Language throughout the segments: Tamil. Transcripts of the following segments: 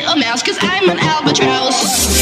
a mouse, cause I'm an albatross.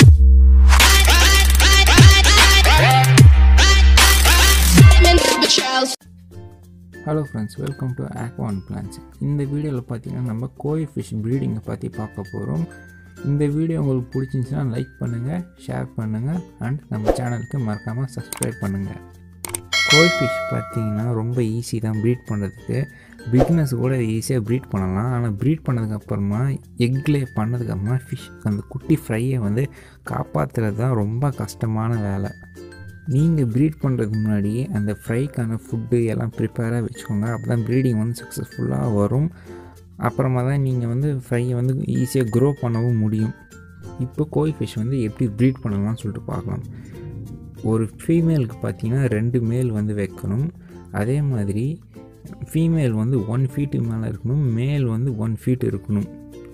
I'm an albatross. Hello friends welcome to ஆக்வான் பிளான்ஸ் இந்த வீடியோவில் பார்த்தீங்கன்னா நம்ம கோய் ஃபிஷ் ப்ரீடிங்கை பற்றி பார்க்க போகிறோம் இந்த வீடியோ உங்களுக்கு பிடிச்சிருந்துச்சுன்னா லைக் பண்ணுங்கள் ஷேர் பண்ணுங்கள் அண்ட் நம்ம சேனலுக்கு மறக்காமல் சப்ஸ்கிரைப் பண்ணுங்கள் கோய் ஃபிஷ் பார்த்தீங்கன்னா ரொம்ப ஈஸி தான் ப்ரீட் பண்ணுறதுக்கு பிக்னஸ் கூட ஈஸியாக ப்ரீட் பண்ணலாம் ஆனால் ப்ரீட் பண்ணதுக்கப்புறமா எக்லே பண்ணதுக்கப்புறமா ஃபிஷ் அந்த குட்டி ஃப்ரையை வந்து காப்பாற்றுறது தான் ரொம்ப கஷ்டமான வேலை நீங்கள் ப்ரீட் பண்ணுறதுக்கு முன்னாடி அந்த ஃப்ரைக்கான ஃபுட்டு எல்லாம் ப்ரிப்பேராக வச்சுக்கோங்க அப்போ தான் ப்ரீடிங் வந்து சக்ஸஸ்ஃபுல்லாக வரும் அப்புறமா தான் நீங்கள் வந்து ஃப்ரையை வந்து ஈஸியாக க்ரோ பண்ணவும் முடியும் இப்போ கோய் ஃபிஷ் வந்து எப்படி ப்ரீட் பண்ணலாம்னு சொல்லிட்டு பார்க்கலாம் ஒரு ஃபீமேலுக்கு பார்த்தீங்கன்னா ரெண்டு மேல் வந்து வைக்கணும் அதே மாதிரி ஃபீமேல் வந்து ஒன் ஃபீட்டு மேலே இருக்கணும் மேல் வந்து ஒன் ஃபீட் இருக்கணும்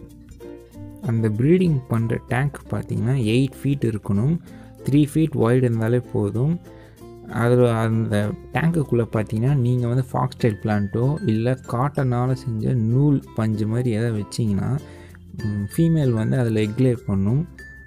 அந்த ப்ரீடிங் பண்ணுற டேங்க் பார்த்தீங்கன்னா எயிட் ஃபீட் இருக்கணும் த்ரீ ஃபீட் ஒய்டு இருந்தாலே போதும் அதில் அந்த டேங்குக்குள்ளே பார்த்தீங்கன்னா நீங்கள் வந்து ஃபாக்ஸ்டைல் பிளான்ட்டோ இல்லை காட்டனால் செஞ்ச நூல் பஞ்சு மாதிரி எதை வச்சிங்கன்னா ஃபீமேல் வந்து அதில் எக்லே பண்ணும்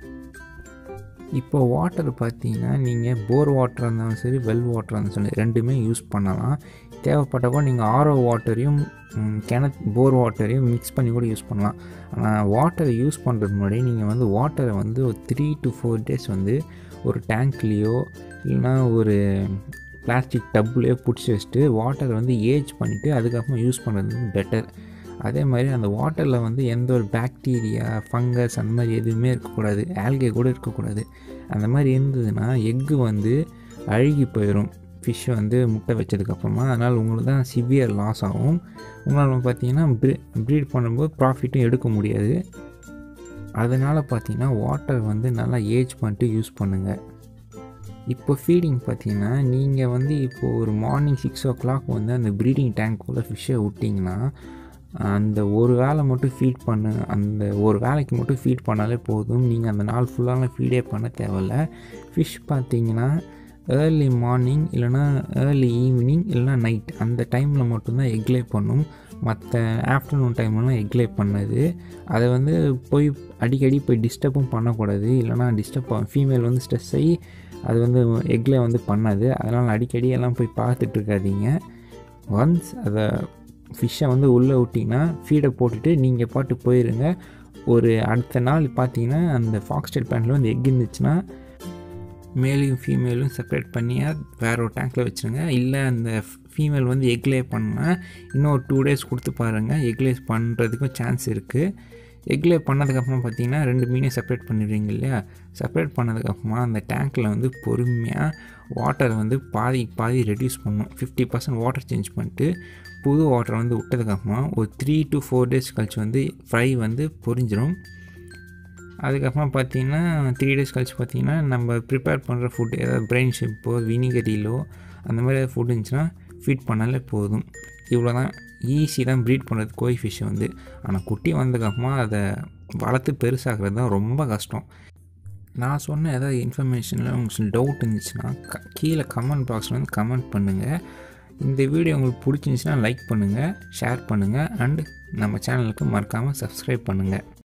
இப்போ வாட்டர் பார்த்தீங்கன்னா நீங்கள் போர் வாட்டராக இருந்தாலும் சரி வெல் வாட்டராக இருந்தாலும் சரி ரெண்டுமே யூஸ் பண்ணலாம் தேவைப்பட்டப்போ நீங்கள் ஆரோ வாட்டரையும் கிணத்து போர் வாட்டரையும் மிக்ஸ் பண்ணி கூட யூஸ் பண்ணலாம் ஆனால் வாட்டரை யூஸ் பண்ணுறதுக்கு முன்னாடி நீங்கள் வந்து வாட்டரை வந்து ஒரு த்ரீ டு ஃபோர் டேஸ் வந்து ஒரு டேங்க்லேயோ இல்லைனா ஒரு பிளாஸ்டிக் டப்லேயோ பிடிச்சி வச்சுட்டு வாட்டரை வந்து ஏஜ் பண்ணிவிட்டு அதுக்கப்புறம் யூஸ் பண்ணுறது வந்து பெட்டர் அதே மாதிரி அந்த வாட்டரில் வந்து எந்த ஒரு பாக்டீரியா ஃபங்கஸ் அந்த மாதிரி எதுவுமே இருக்கக்கூடாது ஆல்கே கூட இருக்கக்கூடாது அந்த மாதிரி இருந்ததுன்னா எக்கு வந்து அழுகி போயிடும் ஃபிஷ் வந்து முட்டை வச்சதுக்கப்புறமா அதனால் உங்களுக்கு தான் சிவியர் லாஸ் ஆகும் உங்களால் பார்த்தீங்கன்னா ப்ரீ ப்ரீட் பண்ணும்போது ப்ராஃபிட்டும் எடுக்க முடியாது அதனால் பார்த்தீங்கன்னா வாட்டர் வந்து நல்லா ஏஜ் பண்ணிட்டு யூஸ் பண்ணுங்கள் இப்போ ஃபீடிங் பார்த்தீங்கன்னா நீங்கள் வந்து இப்போது ஒரு மார்னிங் சிக்ஸ் ஓ கிளாக் வந்து அந்த ப்ரீடிங் டேங்க்குள்ளே ஃபிஷ்ஷை விட்டிங்கன்னா அந்த ஒரு வேலை மட்டும் ஃபீட் பண்ணு அந்த ஒரு வேலைக்கு மட்டும் ஃபீட் பண்ணாலே போதும் நீங்கள் அந்த நாள் ஃபுல்லாக ஃபீடே பண்ண தேவையில்ல ஃபிஷ் பார்த்தீங்கன்னா ஏர்லி மார்னிங் இல்லைனா ஏர்லி ஈவினிங் இல்லைனா நைட் அந்த டைமில் மட்டும்தான் எக்லே பண்ணும் மற்ற ஆஃப்டர்நூன் டைம்லலாம் எக்லே பண்ணது அதை வந்து போய் அடிக்கடி போய் டிஸ்டர்பும் பண்ணக்கூடாது இல்லைனா டிஸ்டர்ப் ஃபீமேல் வந்து ஸ்ட்ரெஸ் ஆகி அது வந்து எக்லே வந்து பண்ணாது அதனால் அடிக்கடி எல்லாம் போய் பார்த்துட்டு இருக்காதீங்க ஒன்ஸ் அதை ஃபிஷ்ஷை வந்து உள்ளே விட்டிங்கன்னா ஃபீடை போட்டுட்டு நீங்கள் பாட்டு போயிருங்க ஒரு அடுத்த நாள் பார்த்தீங்கன்னா அந்த ஃபாக்ஸ்டைல் பேண்டில் வந்து எக் இருந்துச்சுன்னா மேலையும் ஃபீமேலும் செப்பரேட் பண்ணி வேற ஒரு டேங்க்கில் வச்சுருங்க இல்லை அந்த ஃபீமேல் வந்து எக்லே பண்ணால் இன்னும் ஒரு டூ டேஸ் கொடுத்து பாருங்கள் எக்லேஸ் பண்ணுறதுக்கும் சான்ஸ் இருக்குது எக்லே பண்ணதுக்கப்புறமா பார்த்தீங்கன்னா ரெண்டு மீனையும் செப்பரேட் பண்ணிடுவீங்க இல்லையா செப்பரேட் பண்ணதுக்கப்புறமா அந்த டேங்க்கில் வந்து பொறுமையாக வாட்டரை வந்து பாதி பாதி ரெடியூஸ் பண்ணணும் ஃபிஃப்டி பர்சன்ட் வாட்டர் சேஞ்ச் பண்ணிட்டு புது வாட்டரை வந்து விட்டதுக்கப்புறமா ஒரு த்ரீ டு ஃபோர் டேஸ் கழிச்சு வந்து ஃப்ரை வந்து பொரிஞ்சிடும் அதுக்கப்புறம் பார்த்தீங்கன்னா த்ரீ டேஸ் கழிச்சு பார்த்தீங்கன்னா நம்ம ப்ரிப்பேர் பண்ணுற ஃபுட் ஏதாவது பிரெயின் ஷிப்போ வினிகரிலோ அந்த மாதிரி ஏதாவது ஃபுட் இருந்துச்சுன்னா ஃபீட் பண்ணாலே போதும் இவ்வளோ தான் ஈஸி தான் ப்ரீட் பண்ணுறது கோய் ஃபிஷ்ஷை வந்து ஆனால் குட்டி வந்ததுக்கப்புறமா அதை வளர்த்து பெருசாகிறது தான் ரொம்ப கஷ்டம் நான் சொன்ன ஏதாவது இன்ஃபர்மேஷனில் உங்களுக்கு டவுட் இருந்துச்சுன்னா க கீழே கமெண்ட் பாக்ஸில் வந்து கமெண்ட் பண்ணுங்கள் இந்த வீடியோ உங்களுக்கு பிடிச்சிருந்துச்சின்னா லைக் பண்ணுங்கள் ஷேர் பண்ணுங்கள் அண்ட் நம்ம சேனலுக்கு மறக்காமல் சப்ஸ்கிரைப் பண்ணுங்கள்